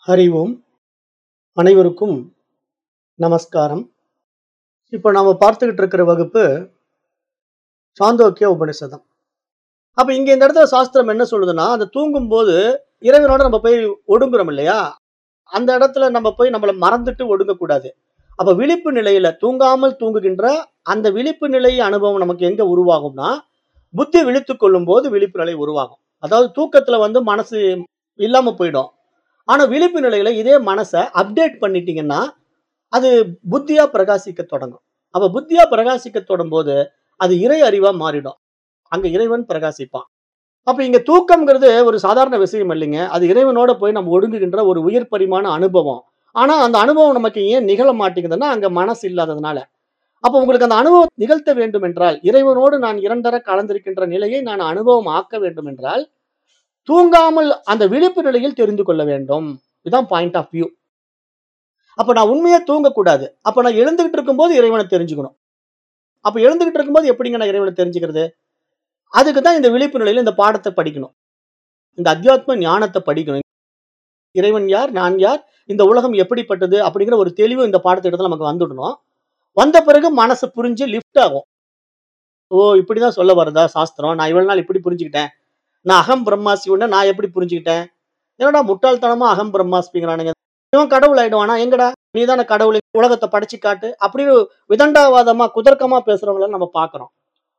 ஹரி ஓம் அனைவருக்கும் நமஸ்காரம் இப்போ நாம பார்த்துக்கிட்டு இருக்கிற வகுப்பு சாந்தோக்கிய உபனிஷதம் அப்ப இங்க இந்த இடத்துல சாஸ்திரம் என்ன சொல்லுதுன்னா அந்த தூங்கும் போது இறைவனோட நம்ம போய் ஒடுங்குறோம் இல்லையா அந்த இடத்துல நம்ம போய் நம்மளை மறந்துட்டு ஒடுங்கக்கூடாது அப்ப விழிப்பு நிலையில தூங்காமல் தூங்குகின்ற அந்த விழிப்பு நிலை அனுபவம் நமக்கு எங்க உருவாகும்னா புத்தி விழித்துக் கொள்ளும் போது விழிப்பு நிலை உருவாகும் அதாவது தூக்கத்துல வந்து மனசு இல்லாம போயிடும் ஆனா விழிப்பு நிலையில இதே மனசை அப்டேட் பண்ணிட்டீங்கன்னா அது புத்தியா பிரகாசிக்க தொடங்கும் அப்ப புத்தியா பிரகாசிக்க தொடங்கும் போது அது இறை அறிவா மாறிடும் அங்க இறைவன் பிரகாசிப்பான் அப்ப இங்க தூக்கம்ங்கிறது ஒரு சாதாரண விஷயம் இல்லைங்க அது இறைவனோட போய் நம்ம ஒடுங்குகின்ற ஒரு உயர் பரிமாண அனுபவம் ஆனா அந்த அனுபவம் நமக்கு ஏன் நிகழ மாட்டேங்குதுன்னா அங்க மனசு இல்லாததுனால அப்ப உங்களுக்கு அந்த அனுபவம் நிகழ்த்த வேண்டும் என்றால் இறைவனோடு நான் இரண்டர கலந்திருக்கின்ற நிலையை நான் அனுபவம் ஆக்க வேண்டும் என்றால் தூங்காமல் அந்த விழிப்பு நிலையில் தெரிந்து கொள்ள வேண்டும் இதுதான் பாயிண்ட் ஆஃப் வியூ அப்ப நான் உண்மையா தூங்கக்கூடாது அப்ப நான் எழுந்துகிட்டு இருக்கும்போது இறைவனை தெரிஞ்சுக்கணும் அப்ப எழுந்துகிட்டு இருக்கும்போது எப்படிங்க நான் இறைவனை தெரிஞ்சுக்கிறது அதுக்கு தான் இந்த விழிப்பு நிலையில இந்த பாடத்தை படிக்கணும் இந்த அத்தியாத்ம ஞானத்தை படிக்கணும் இறைவன் யார் நான் யார் இந்த உலகம் எப்படிப்பட்டது அப்படிங்கிற ஒரு தெளிவு இந்த பாடத்திட்டத்தில் நமக்கு வந்துடணும் வந்த பிறகு மனசு புரிஞ்சு லிஃப்ட் ஆகும் ஓ இப்படிதான் சொல்ல வருதா சாஸ்திரம் நான் இவ்வளவு நாள் இப்படி புரிஞ்சுக்கிட்டேன் நான் அகம் பிரம்மாஸ்மி நான் எப்படி புரிஞ்சுக்கிட்டேன் என்னடா முட்டாள்தனமா அகம் பிரம்மாஸ்மிங்கிறானுங்க இவன் கடவுள் ஆயிடுவானா எங்கடா நீ தானே கடவுள் உலகத்தை படிச்சு காட்டு அப்படின்னு விதண்டாவாதமா குதர்க்கமா பேசுறவங்கள நம்ம பாக்குறோம்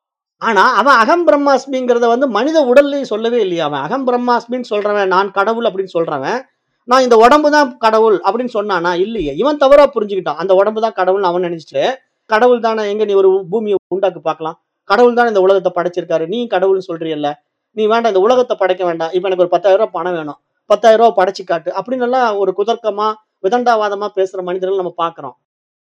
ஆனா அவன் அகம் பிரம்மாஸ்மிங்கிறத வந்து மனித உடல்லையும் சொல்லவே இல்லையா அவன் அகம் பிரம்மாஸ்மின்னு சொல்றவன் நான் கடவுள் அப்படின்னு சொல்றவன் நான் இந்த உடம்பு தான் கடவுள் அப்படின்னு சொன்னானா இல்லையே இவன் தவறா புரிஞ்சுக்கிட்டான் அந்த உடம்பு தான் கடவுள் அவன் நினைச்சிட்டு கடவுள் தானே எங்க நீ ஒரு பூமியை உண்டாக்கு பார்க்கலாம் கடவுள் தானே இந்த உலகத்தை படைச்சிருக்காரு நீ கடவுள்னு சொல்றியல்ல நீ வேண்டாம் இந்த உலகத்தை படைக்க வேண்டாம் இப்ப எனக்கு ஒரு பத்தாயிரம் ரூபாய் பணம் வேணும் பத்தாயிரம் ரூபாய் படைச்சு காட்டு அப்படின்னு எல்லாம் ஒரு குதர்க்கமா விதண்டாவாதமா பேசுற மனிதர்கள் நம்ம பாக்குறோம்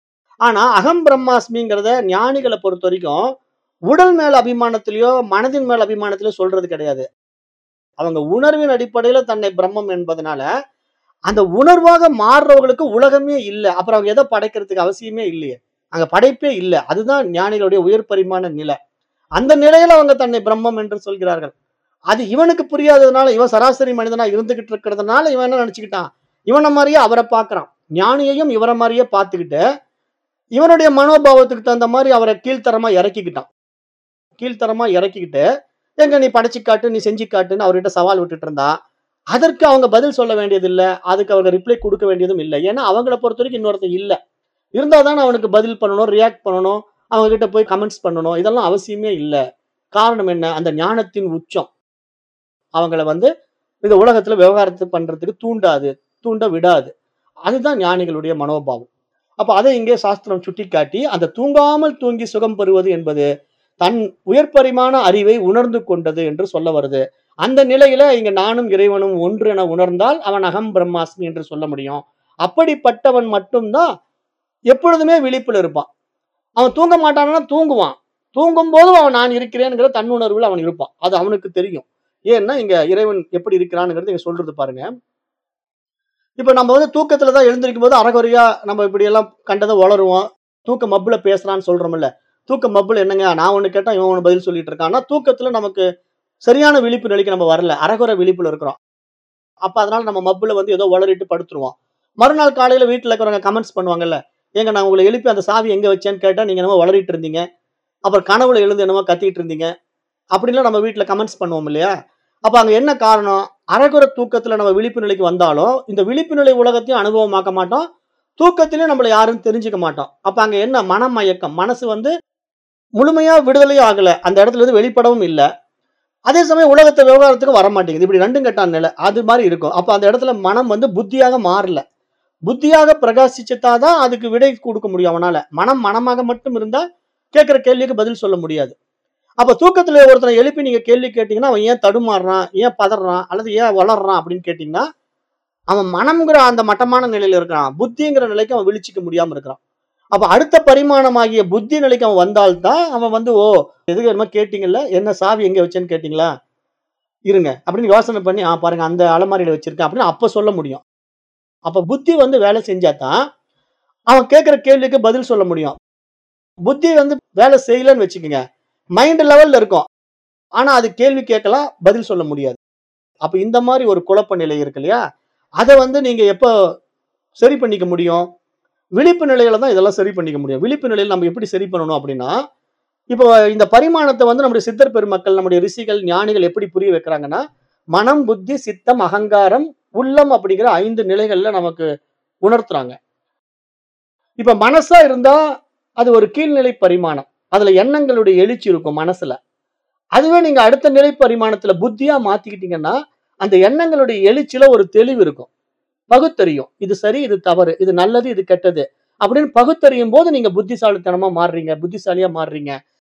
ஆனா அகம் பிரம்மாஸ்மிங்கிறத ஞானிகளை பொறுத்த வரைக்கும் உடல் மேல அபிமானத்திலயோ மனதின் மேல அபிமானத்திலயோ சொல்றது கிடையாது அவங்க உணர்வின் அடிப்படையில தன்னை பிரம்மம் என்பதனால அந்த உணர்வாக மாறுறவங்களுக்கு உலகமே இல்லை அப்புறம் அவங்க எதை படைக்கிறதுக்கு அவசியமே இல்லையே அங்க படைப்பே இல்லை அதுதான் ஞானிகளுடைய உயர் பரிமாண நிலை அந்த நிலையில அவங்க தன்னை பிரம்மம் என்று சொல்கிறார்கள் அது இவனுக்கு புரியாததுனால இவன் சராசரி மனிதனா இருந்துகிட்டு இருக்கிறதுனால இவன் என்ன நினைச்சுக்கிட்டான் இவனை மாதிரியே அவரை பார்க்கறான் ஞானியையும் இவரை மாதிரியே பார்த்துக்கிட்டு இவனுடைய மனோபாவத்துக்கு தகுந்த மாதிரி அவரை கீழ்த்தரமா இறக்கிக்கிட்டான் கீழ்த்தரமா இறக்கிக்கிட்டு எங்க நீ படைச்சு காட்டு நீ செஞ்சு காட்டுன்னு அவர்கிட்ட சவால் விட்டுட்டு இருந்தா அதற்கு அவங்க பதில் சொல்ல வேண்டியது இல்லை அதுக்கு அவங்க ரிப்ளை கொடுக்க வேண்டியதும் இல்லை ஏன்னா அவங்கள பொறுத்த வரைக்கும் இன்னொருத்தர் இல்லை இருந்தால் தானே அவனுக்கு பதில் பண்ணணும் ரியாக்ட் பண்ணணும் அவங்க கிட்ட போய் கமெண்ட்ஸ் பண்ணணும் இதெல்லாம் அவசியமே இல்லை காரணம் என்ன அந்த ஞானத்தின் உச்சம் அவங்கள வந்து இந்த உலகத்துல விவகாரத்தை பண்றதுக்கு தூண்டாது தூண்ட விடாது அதுதான் ஞானிகளுடைய மனோபாவம் அப்ப அதை இங்கே சாஸ்திரம் சுட்டிக்காட்டி அந்த தூங்காமல் தூங்கி சுகம் பெறுவது என்பது தன் உயர் பரிமாண அறிவை உணர்ந்து கொண்டது என்று சொல்ல வருது அந்த நிலையில இங்க நானும் இறைவனும் ஒன்று என உணர்ந்தால் அவன் அகம் பிரம்மாஸ்மி என்று சொல்ல முடியும் அப்படிப்பட்டவன் மட்டும்தான் எப்பொழுதுமே விழிப்புல இருப்பான் அவன் தூங்க மாட்டான்னா தூங்குவான் தூங்கும் போதும் அவன் நான் இருக்கிறேன்ங்கிற தன்னுணர்வில் அவன் இருப்பான் அது அவனுக்கு தெரியும் ஏன்னா இங்க இறைவன் எப்படி இருக்கிறான்ங்கிறது இங்க சொல்றது பாருங்க இப்ப நம்ம வந்து தூக்கத்துல தான் எழுந்திருக்கும் போது அறகுறையா நம்ம இப்படி எல்லாம் கண்டதை வளருவோம் தூக்க மப்புல பேசுறான்னு சொல்றோம்ல தூக்க மப்புல என்னங்க நான் ஒண்ணு கேட்டா இவன் ஒண்ணு பதில் சொல்லிட்டு இருக்கான் ஆனா தூக்கத்துல நமக்கு சரியான விழிப்பு நிலைக்கு நம்ம வரல அறகுறை விழிப்புல இருக்கிறோம் அப்ப அதனால நம்ம மப்புல வந்து ஏதோ வளரிட்டு படுத்துருவோம் மறுநாள் காலையில வீட்டுல இருக்கிறவங்க கமெண்ட்ஸ் பண்ணுவாங்கல்ல ஏங்க நான் உங்களை எழுப்பி அந்த சாவி எங்க வச்சேன்னு கேட்டா நீங்க என்னமோ வளரிட்டு இருந்தீங்க அப்புறம் கனவுல எழுந்து என்னமோ கத்திட்டு இருந்தீங்க அப்படின்லாம் நம்ம வீட்டுல கமெண்ட்ஸ் பண்ணுவோம் இல்லையா அப்ப அங்க என்ன காரணம் அறகுறை தூக்கத்துல நம்ம விழிப்பு நிலைக்கு வந்தாலும் இந்த விழிப்பு நிலை உலகத்தையும் அனுபவமாக்க மாட்டோம் தூக்கத்திலையும் நம்மள யாரும் தெரிஞ்சுக்க மாட்டோம் அப்ப அங்க என்ன மனமயக்கம் மனசு வந்து முழுமையா விடுதலையும் ஆகல அந்த இடத்துல இருந்து வெளிப்படவும் இல்லை அதே சமயம் உலகத்தை விவகாரத்துக்கு வர மாட்டேங்குது இப்படி ரெண்டும் கட்டான நிலை அது மாதிரி இருக்கும் அப்ப அந்த இடத்துல மனம் வந்து புத்தியாக மாறல புத்தியாக பிரகாசிச்சுட்டாதான் அதுக்கு விடை கொடுக்க முடியும் அவனால மனம் மனமாக மட்டும் இருந்தா கேட்கிற கேள்விக்கு பதில் சொல்ல முடியாது அப்ப தூக்கத்துல ஒருத்தனை எழுப்பி நீங்க கேள்வி கேட்டீங்கன்னா அவன் ஏன் தடுமாறுறான் ஏன் பதறான் அல்லது ஏன் வளர்றான் அப்படின்னு கேட்டீங்கன்னா அவன் மனம்ங்கிற அந்த மட்டமான நிலையில இருக்கிறான் புத்திங்கிற நிலைக்கு அவன் விழிச்சிக்க முடியாம இருக்கிறான் அப்ப அடுத்த பரிமாணமாகிய புத்தி நிலைக்கு அவன் வந்தால்தான் அவன் வந்து ஓ எதுக்கு என்னமோ கேட்டீங்கல்ல என்ன சாவி எங்க வச்சேன்னு கேட்டீங்களா இருங்க அப்படின்னு யோசனை பண்ணி ஆ பாருங்க அந்த அலமாரியில வச்சிருக்கேன் அப்படின்னு அப்ப சொல்ல முடியும் அப்ப புத்தி வந்து வேலை செஞ்சாதான் அவன் கேட்கிற கேள்விக்கு பதில் சொல்ல முடியும் புத்தி வந்து வேலை செய்யலன்னு வச்சுக்கோங்க மைண்ட் லெவல்ல இருக்கும் ஆனா அது கேள்வி கேட்கலாம் பதில் சொல்ல முடியாது அப்ப இந்த மாதிரி ஒரு குழப்ப நிலை இருக்கு இல்லையா அத வந்து நீங்க எப்ப சரி பண்ணிக்க முடியும்? விழிப்பு நிலையில தான் இதெல்லாம் சரி பண்ணிக்க முடியும். விழிப்பு நிலையில நம்ம எப்படி சரி பண்ணணும் அப்படின்னா, இப்போ இந்த பரிமாணத்த வந்து நம்முடைய சித்தர் பெருமக்கள், நம்முடைய ரிஷிகள், ஞானிகள் எப்படி புரிய வைக்கிறாங்கன்னா, மனம், புத்தி, சித்தம், அகங்காரம், உள்ளம் அப்படிங்கிற 5 நிலைகள்ல நமக்கு உணர்த்துறாங்க. இப்ப மனசா இருந்தா, அது ஒரு கீழ்நிலை பரிமாணம். அதுல எண்ணங்களுடைய எழுச்சி இருக்கும் மனசுல. அதுவே நீங்க அடுத்த நிலை பரிமாணத்துல புத்தியா மாத்திக்கிட்டீங்கன்னா, அந்த எண்ணங்களுடைய எழுச்சியில ஒரு தெளிவு இருக்கும். பகுத்தறியும். இது சரி, இது தவறு. இது நல்லது, இது கெட்டது. அப்படின்னு பகுத்தறியும் போது நீங்க புத்திசாலித்தனமா மாறுறீங்க. புத்திசாலியா மாறுறீங்க.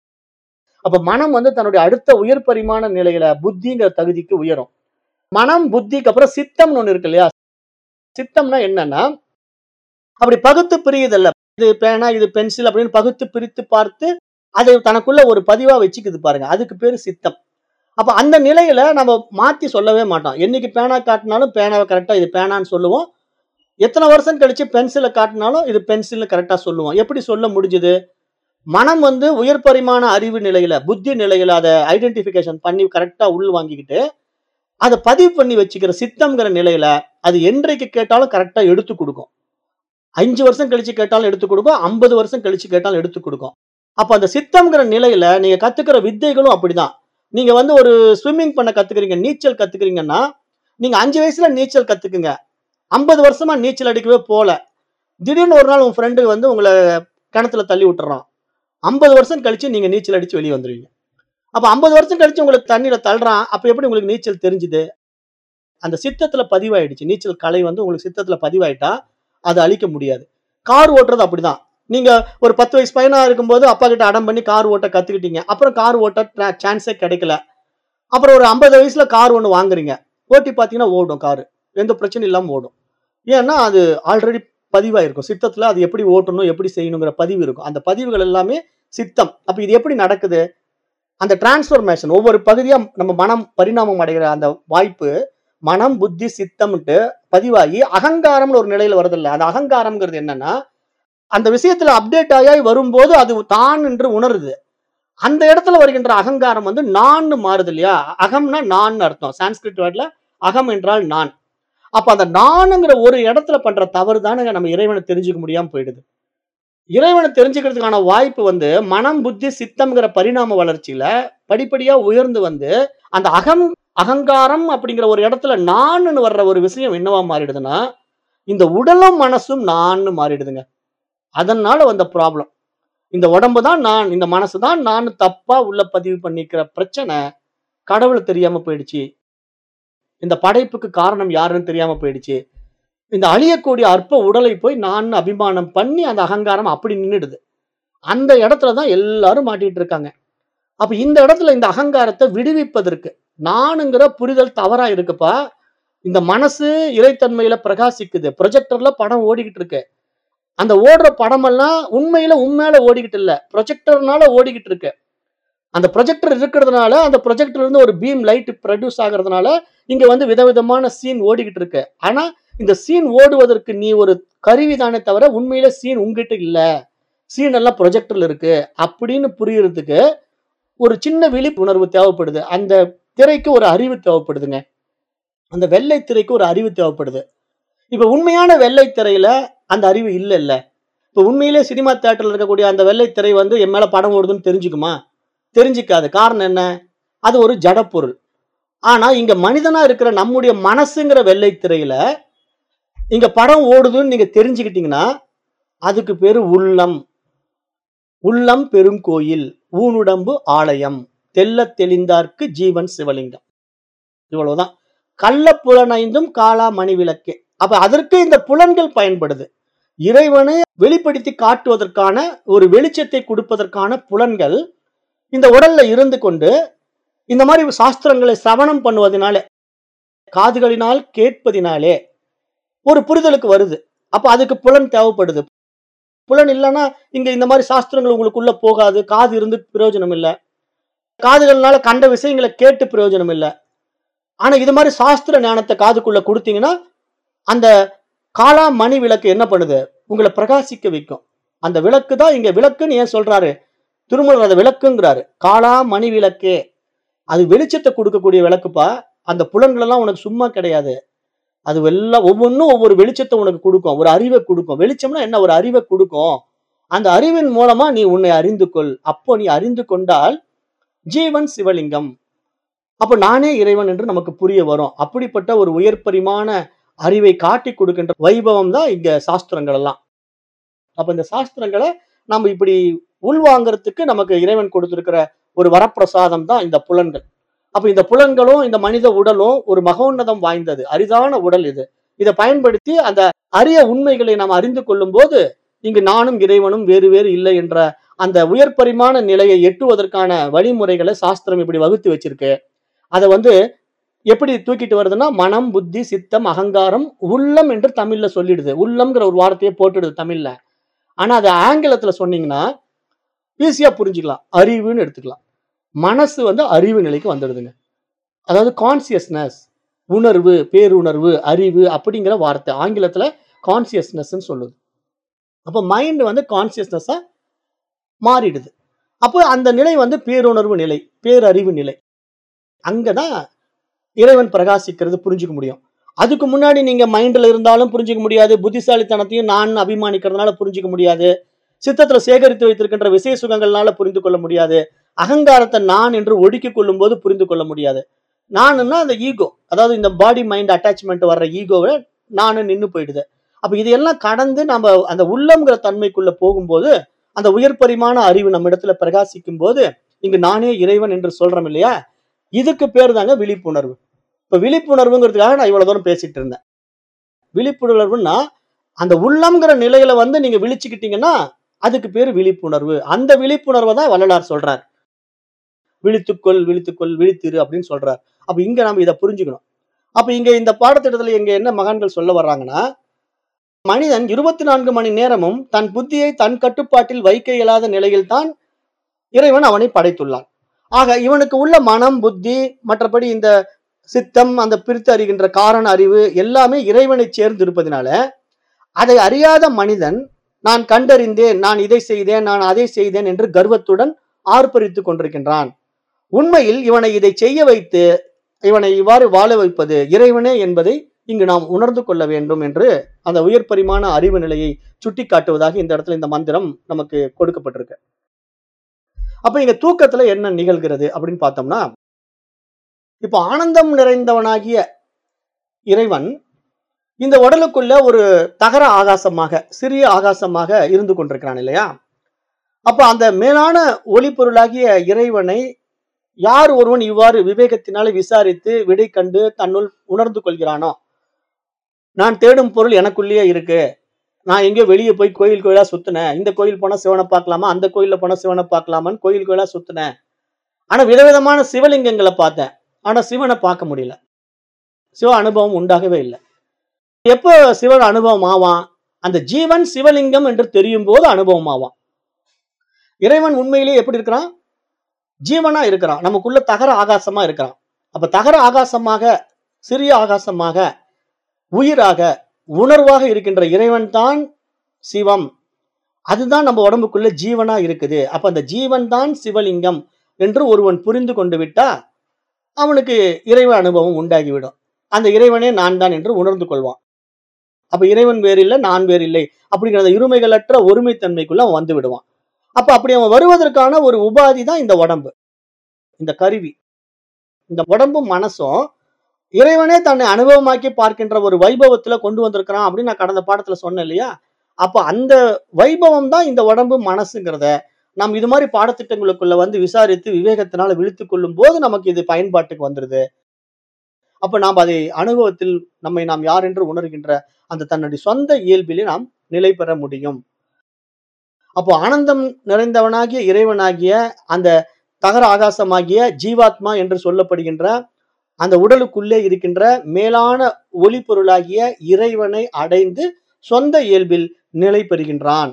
அப்ப மனம் வந்து தன்னுடைய அடுத்த உயர் பரிமாண நிலையில புத்திங்கிற தகுதிக்கு உயரும். மனம், புத்திக்கு அப்புறம் சித்தம்னு ஒண்ணு இருக்கு இல்லையா? சித்தம்னா என்னன்னா, அப்படி பகுத்து பிரியுதல்ல. இது பேனா, இது பென்சில் அப்படின்னு பகுத்து பிரித்து பார்த்து, அதை தனக்குள்ள ஒரு பதிவா வச்சுக்குது பாருங்க. அதுக்கு பேரு சித்தம். அப்ப அந்த நிலையில நம்ம மாத்தி சொல்லவே மாட்டோம். என்னைக்கு பேனா காட்டுனாலும் பேனாவ கரெக்ட்டா இது பேனான்னு சொல்லுவோம். எத்தன வருஷம் கழிச்சு பென்சில காட்டுனாலும் இது பென்சில்னு கரெக்ட்டா சொல்லுவோம். எப்படி சொல்ல முடிஞ்சது? மனம் வந்து உயர் பரிமாண அறிவு நிலையில, புத்தி நிலையில அத ஐடென்டிஃபிகேஷன் பண்ணி கரெக்ட்டா உள் வாங்கிக்கிட்டு, அத பதிவு பண்ணி வச்சுக்கிற சித்தம்ங்கிற நிலையில, அது என்றைக்கு கேட்டாலும் கரெக்ட்டா எடுத்து குடுக்கும். 5 வருஷம் கழிச்சு கேட்டாலும் எடுத்து குடுக்கும். 50 வருஷம் கழிச்சு கேட்டாலும் எடுத்து குடுக்கும். அப்ப அந்த சித்தம்ங்கிற நிலையில நீங்க கத்துக்கிற வித்தைகளும் அப்படிதான். நீங்க வந்து ஒரு ஸ்விம்மிங் பண்ண கத்துக்கிறீங்க, நீச்சல் கத்துக்கிறீங்கன்னா, நீங்க 5 வயசுல நீச்சல் கத்துக்குங்க. 50 வருஷமா நீச்சல் அடிக்கவே போல. திடீர்னு ஒரு நாள் உங்க ஃப்ரெண்ட் வந்து உங்கள கிணத்துல தள்ளி விட்டுர்றான். 50 வருஷம் கழிச்சு நீங்க நீச்சல் அடிச்சு வெளிய வந்துருவீங்க. அப்ப 50 வருஷம் கழிச்சு உங்களுக்கு தண்ணீல தள்ளுறான். அப்ப எப்படி உங்களுக்கு நீச்சல் தெரிஞ்சுது? அந்த சித்தத்துல பதிவாயிடுச்சு. நீச்சல் கலை வந்து உங்களுக்கு சித்தத்துல பதிவாயிட்டா, அத அழிக்க முடியாது. கார் ஓட்டுறது அப்படிதான். நீங்க ஒரு 10 வயசு பையனா இருக்கும்போது அப்பா கிட்ட அடம் பண்ணி கார் ஓட்ட கத்துக்கிட்டீங்க. அப்புறம் கார் ஓட்ட ட்ரா சான்ஸே கிடைக்கல. அப்புறம் ஒரு 50 வயசுல கார் ஒண்ணு வாங்குறீங்க. ஓட்டி பார்த்தீங்கன்னா ஓடும் காரு. எந்த பிரச்சனையும் இல்லாம ஓடும். ஏன்னா, அது ஆல்ரெடி பதிவாயிருக்கும். சித்தத்துல அது எப்படி ஓட்டணும், எப்படி செய்யணுங்கிற பதிவு இருக்கும். அந்த பதிவுகள் எல்லாமே சித்தம். அப்ப இது எப்படி நடக்குது? அந்த டிரான்ஸ்ஃபர்மேஷன் ஒவ்வொரு பதிவியா நம்ம மனம் பரிணாமம் அடைகிற அந்த வாய்ப்பு, மனம், புத்தி, சித்தம்ன்ட்டு பதிவாகி அகங்காரம்னு ஒரு நிலையில வருதுல்ல. அந்த அகங்காரம்ங்கிறது என்னன்னா, அந்த விஷயத்துல அப்டேட் ஆகி வரும்போது அது தான் என்று உணருது. அந்த இடத்துல வருகின்ற அகங்காரம் வந்து நான்னு மாறுது இல்லையா? அகம்னா நான்னு அர்த்தம். சான்ஸ்கிரிட் வேர்ட்ல அகம் என்றால் நான். அப்ப அந்த நானுங்கிற ஒரு இடத்துல பண்ற தவறு தானங்க நம்ம இறைவன தெரிஞ்சுக்க முடியாம போயிடுது. இறைவன தெரிஞ்சுக்கிறதுக்கான வாய்ப்பு வந்து மனம், புத்தி, சித்தம்ங்கிற பரிணாம வளர்ச்சியில படிப்படியா உயர்ந்து வந்து, அந்த அகம், அகங்காரம் அப்படிங்கிற ஒரு இடத்துல நானுன்னு வர்ற ஒரு விஷயம் என்னவா மாறிடுதுன்னா, இந்த உடலும், மனசும் நான்னு மாறிடுதுங்க. அதனால வந்த ப்ராப்ளம். இந்த உடம்பு தான் நான், இந்த மனசு தான் நான்னு தப்பா உள்ள பதிவு பண்ணிக்கிற பிரச்சனை, கடவுள தெரியாம போயிடுச்சு. இந்த படைப்புக்கு காரணம் யாருன்னு தெரியாம போயிடுச்சு. இந்த அழியக்கூடிய அற்ப உடலை போய் நான்னு அபிமானம் பண்ணி அந்த அகங்காரம் அப்படி நின்னுடுது. அந்த இடத்துல தான் எல்லாரும் மாட்டிட்டு இருக்காங்க. அப்ப இந்த இடத்துல இந்த அகங்காரத்த விடுவிப்பதற்கு, நானுங்கிற புரிதல் தவறா இருக்குப்பா. இந்த மனசு இறைத்தன்மையில பிரகாசிக்குது. ப்ரொஜெக்டர்ல படம் ஓடிக்கிட்டு இருக்கு. அந்த ஓடுற படமெல்லாம் உண்மையில உன் மேல ஓடிக்கிட்டு இல்ல. ப்ரொஜெக்டர்னால ஓடிக்கிட்டு இருக்கு. அந்த ப்ரொஜெக்டர் இருக்கிறதுனால, அந்த ப்ரொஜெக்டர்ல இருந்து ஒரு பீம் லைட் புரொடியூஸ் ஆகுறதுனால, இங்க வந்து விதவிதமான சீன் ஓடிக்கிட்டு இருக்கு. ஆனா, இந்த சீன் ஓடுவதற்கு நீ ஒரு கருவி தானே தவிர, உண்மையில சீன் உன்கிட்ட இல்ல. சீன் எல்லாம் ப்ரொஜெக்டர்ல இருக்கு. அப்படின்னு புரியறதுக்கு, ஒரு சின்ன விழிப்புணர்வு தேவைப்படுது. அந்த திரைக்கு ஒரு அறிவு தேவைப்படுதுங்க. அந்த வெள்ளை திரைக்கு ஒரு அறிவு தேவைப்படுது. இப்ப உண்மையான வெள்ளை திரையில அந்த அறிவு இல்லல்ல. இப்ப உண்மையிலே சினிமா தியேட்டர்ல இருக்கக்கூடிய அந்த வெள்ளை திரை வந்து என் மேல படம் ஓடுதுன்னு தெரிஞ்சுக்குமா? தெரிஞ்சுக்காது. காரணம் என்ன? அது ஒரு ஜட பொருள். ஆனா, இங்க மனிதனா இருக்கிற நம்முடைய மனசுங்கிற வெள்ளை திரையில, இங்க படம் ஓடுதுன்னு நீங்க தெரிஞ்சுக்கிட்டீங்கன்னா, அதுக்கு பேரு உள்ளம். உள்ளம் பெருங்கோயில், ஊனுடம்பு ஆலயம், தெள்ளத் தெளிந்தார்க்கு ஜீவன் சிவலிங்கம். இவ்வளவுதான். கள்ள புலனைந்தும் காலா மணிவிளக்கே. அப்ப அதற்கு இந்த புலன்கள் பயன்படுது. இறைவனை வெளிப்படுத்தி காட்டுவதற்கான ஒரு வெளிச்சத்தை கொடுப்பதற்கான புலன்கள், இந்த உடல்ல இருந்து கொண்டு, இந்த மாரி சாஸ்திரங்களை சிரவணம் பண்ணுவதினாலே, காதுகளினால் கேட்பதினாலே, ஒரு புரிதலுக்கு வருது. அப்ப அதுக்கு புலன் தேவைப்படுது. புலன் இல்லன்னா, இங்க இந்த மாரி சாஸ்திரங்கள் உங்களுக்குள்ள போகாது. காது இருந்து பிரயோஜனம் இல்ல. காதுகள்னால கண்ட விஷயங்கள கேட்டு பிரயோஜனம் இல்ல. ஆனா, இது மாரி சாஸ்திர ஞானத்த காதுக்குள்ள குடுத்தீங்கன்னா, அந்த காலா மணி விளக்கு என்ன பண்ணுது? உங்கள பிரகாசிக்க வைக்கும். அந்த விளக்கு தான் இங்க விளக்குன்னு ஏன் சொல்றாரு? திருமூலர் அத விளக்குங்கிறாரு. காலா மணி விளக்கே. அது வெளிச்சத்த குடுக்கக்கூடிய விளக்குப்பா. அந்த புலன்கள் எல்லாம் உனக்கு சும்மா கிடையாது. அது எல்லாம் ஒவ்வொன்றும் ஒவ்வொரு வெளிச்சத்தை உனக்கு கொடுக்கும் ஒரு அறிவை கொடுக்கும் வெளிச்சம்னா என்ன ஒரு அறிவை கொடுக்கும் அந்த அறிவின் மூலமா நீ உன்னை அறிந்து கொள் அப்போ நீ அறிந்து கொண்டால் ஜீவன் சிவலிங்கம் அப்ப நானே இறைவன் என்று நமக்கு புரிய வரும் அப்படிப்பட்ட ஒரு உயர் பரிமாண அறிவை காட்டி கொடுக்கின்ற வைபவம் தான் இங்க சாஸ்திரங்கள் எல்லாம் அப்ப இந்த சாஸ்திரங்களை நம்ம இப்படி உள்வாங்கறதுக்கு நமக்கு இறைவன் கொடுத்திருக்கிற ஒரு வரப்பிரசாதம் தான் இந்த புலன்கள் அப்ப இந்த புலன்களும் இந்த மனித உடலும் ஒரு மகோன்னதம் வாய்ந்தது அரிதான உடல் இது இதை பயன்படுத்தி அந்த அரிய உண்மைகளை நாம் அறிந்து கொள்ளும் போது இங்கு நானும் இறைவனும் வேறு வேறு இல்லை என்ற அந்த உயர் பரிமாண நிலையை எட்டுவதற்கான வழிமுறைகளை சாஸ்திரம் இப்படி வகுத்து வச்சிருக்கு அதை வந்து எப்படி தூக்கிட்டு வருதுன்னா மனம் புத்தி சித்தம் அகங்காரம் உள்ளம் என்று தமிழ்ல சொல்லிடுது உள்ளம்ங்கிற ஒரு வார்த்தையை போட்டுடுது தமிழ்ல ஆனா அது ஆங்கிலத்துல சொன்னீங்கன்னா ஈஸியா புரிஞ்சுக்கலாம் அறிவுன்னு எடுத்துக்கலாம் மனசு வந்து அறிவு நிலைக்கு வந்துடுதுங்க அதாவது கான்சியஸ்னஸ் உணர்வு பேருணர்வு அறிவு அப்படிங்கிற வார்த்தை ஆங்கிலத்துல கான்சியஸ்னஸ்ன்னு சொல்லுது அப்போ மைண்ட் வந்து கான்சியஸ்னஸா மாறிடுது அப்போ அந்த நிலை வந்து பேருணர்வு நிலை பேரறிவு நிலை அங்கதான் இறைவன் பிரகாசிக்கிறது புரிஞ்சுக்க முடியும் அதுக்கு முன்னாடி நீங்க மைண்ட்ல இருந்தாலும் புரிஞ்சுக்க முடியாது புத்திசாலித்தனத்தையும் நான் அபிமானிக்கிறதுனால புரிஞ்சுக்க முடியாது சித்தத்துல சேகரித்து வைத்திருக்கின்ற விசேஷ சுகங்கள்னால புரிந்து கொள்ள முடியாது அகங்காரத்தை நான் என்று ஒடுக்கிக் கொள்ளும் போது புரிந்து கொள்ள முடியாது நானுன்னா அந்த ஈகோ அதாவது இந்த பாடி மைண்ட் அட்டாச்மெண்ட் வர்ற ஈகோவை நானு நின்னு போயிடுது அப்ப இதையெல்லாம் கடந்து நம்ம அந்த உள்ளம்ங்கிற தன்மைக்குள்ள போகும்போது அந்த உயர் பரிமாண அறிவு நம்ம இடத்துல பிரகாசிக்கும் போது இங்கு நானே இறைவன் என்று சொல்றோம் இல்லையா இதுக்கு பேர் தாங்க விழிப்புணர்வு இப்ப விழிப்புணர்வுங்கிறதுக்காக நான் இவ்வளவு தூரம் பேசிட்டு இருந்தேன் விழிப்புணர்வுன்னா அந்த உள்ளம்ங்கிற நிலையில வந்து நீங்க விழிச்சுக்கிட்டீங்கன்னா அதுக்கு பேர் விழிப்புணர்வு அந்த விழிப்புணர்வை தான் வள்ளலார் சொல்றார் விழித்துக்கொள் விழித்துக்கொள் விழித்திரு அப்படின்னு சொல்றார் அப்ப இங்க நம்ம இதை புரிஞ்சுக்கணும் அப்ப இங்க இந்த பாடத்திட்டத்துல இங்க என்ன மகான்கள் சொல்ல வர்றாங்கன்னா மனிதன் இருபத்தி நான்கு மணி நேரமும் தன் புத்தியை தன் கட்டுப்பாட்டில் வைக்க இயலாத நிலையில்தான் இறைவன் அவனை படைத்துள்ளான் ஆக இவனுக்கு உள்ள மனம் புத்தி மற்றபடி இந்த சித்தம் அந்த பிரித்து அறிகின்ற காரண அறிவு எல்லாமே இறைவனை சேர்ந்து இருப்பதனால அதை அறியாத மனிதன் நான் கண்டறிந்தேன் நான் இதை செய்தேன் நான் அதை செய்தேன் என்று கர்வத்துடன் ஆர்ப்பரித்துக் கொண்டிருக்கின்றான் உண்மையில் இவனை இதை செய்ய வைத்து இவனை இவ்வாறு வாழ வைப்பது இறைவனே என்பதை இங்கு நாம் உணர்ந்து கொள்ள வேண்டும் என்று அந்த உயர் பரிமாண அறிவு நிலையை சுட்டி காட்டுவதாக இந்த இடத்துல இந்த மந்திரம் நமக்கு கொடுக்கப்பட்டிருக்கு அப்ப இங்க தூக்கத்துல என்ன நிகழ்கிறது அப்படின்னு பார்த்தோம்னா இப்போ ஆனந்தம் நிறைந்தவனாகிய இறைவன் இந்த உடலுக்குள்ள ஒரு தகர ஆகாசமாக சிறிய ஆகாசமாக இருந்து கொண்டிருக்கிறான் இல்லையா அப்ப அந்த மேலான ஒளிப்பொருளாகிய இறைவனை யார் ஒருவன் இவ்வாறு விவேகத்தினால விசாரித்து விடை கண்டு தன்னுள் உணர்ந்து கொள்கிறானோ நான் தேடும் பொருள் எனக்குள்ளேயே இருக்கு நான் எங்கேயோ வெளியே போய் கோயில் கோயிலா சுத்தினேன் இந்த கோயில் போனா சிவனை பார்க்கலாமா அந்த கோயில்ல போனா சிவனை பார்க்கலாமான்னு கோயில் கோயிலா சுத்தினேன் ஆனா விதவிதமான சிவலிங்கங்களை பார்த்தேன் ஆனா சிவனை பார்க்க முடியல சிவ அனுபவம் உண்டாகவே இல்லை எப்போ சிவன் அனுபவம் ஆவான் அந்த ஜீவன் சிவலிங்கம் என்று தெரியும் போது அனுபவம் ஆவான் இறைவன் உண்மையிலேயே எப்படி இருக்கிறான் ஜீவனா இருக்கிறான் நமக்குள்ள தகர ஆகாசமா இருக்கிறான் அப்ப தகர ஆகாசமாக சிறிய ஆகாசமாக உயிராக உணர்வாக இருக்கின்ற இறைவன் தான் சிவம் அதுதான் நம்ம உடம்புக்குள்ள ஜீவனா இருக்குது அப்ப அந்த ஜீவன் தான் சிவலிங்கம் என்று ஒருவன் புரிந்து கொண்டு விட்டா அவனுக்கு இறைவ அனுபவம் உண்டாகிவிடும் அந்த இறைவனே நான் தான் என்று உணர்ந்து கொள்வான் அப்ப இறைவன் வேறில்லை நான் வேறில்லை அப்படிங்கிற அந்த இருமைகளற்ற ஒருமைத்தன்மைக்குள்ள அவன் வந்து விடுவான் அப்ப அப்படி அவன் வருவதற்கான ஒரு உபாதி தான் இந்த உடம்பு இந்த கருவி இந்த உடம்பும் மனசும் இறைவனே தன்னை அனுபவமாக்கி பார்க்கின்ற ஒரு வைபவத்துல கொண்டு வந்திருக்கிறான் அப்படின்னு நான் கடந்த பாடத்துல சொன்னேன் இல்லையா அப்ப அந்த வைபவம் தான் இந்த உடம்பு மனசுங்கிறத நாம் இது மாதிரி பாடத்திட்டங்களுக்குள்ள வந்து விசாரித்து விவேகத்தினால விழித்து கொள்ளும் போது நமக்கு இது பயன்பாட்டுக்கு வந்துருது அப்ப நாம் அதை அனுபவத்தில் நம்மை நாம் யார் என்று உணர்கின்ற அந்த தன்னுடைய சொந்த இயல்பிலே நாம் நிலை பெற முடியும் அப்போ ஆனந்தம் நிறைந்தவனாகிய இறைவனாகிய அந்த தகர ஆகாசமாகிய ஜீவாத்மா என்று சொல்லப்படுகின்ற அந்த உடலுக்குள்ளே இருக்கின்ற மேலான ஒளி பொருளாகிய இறைவனை அடைந்து சொந்த இயல்பில் நிலை பெறுகின்றான்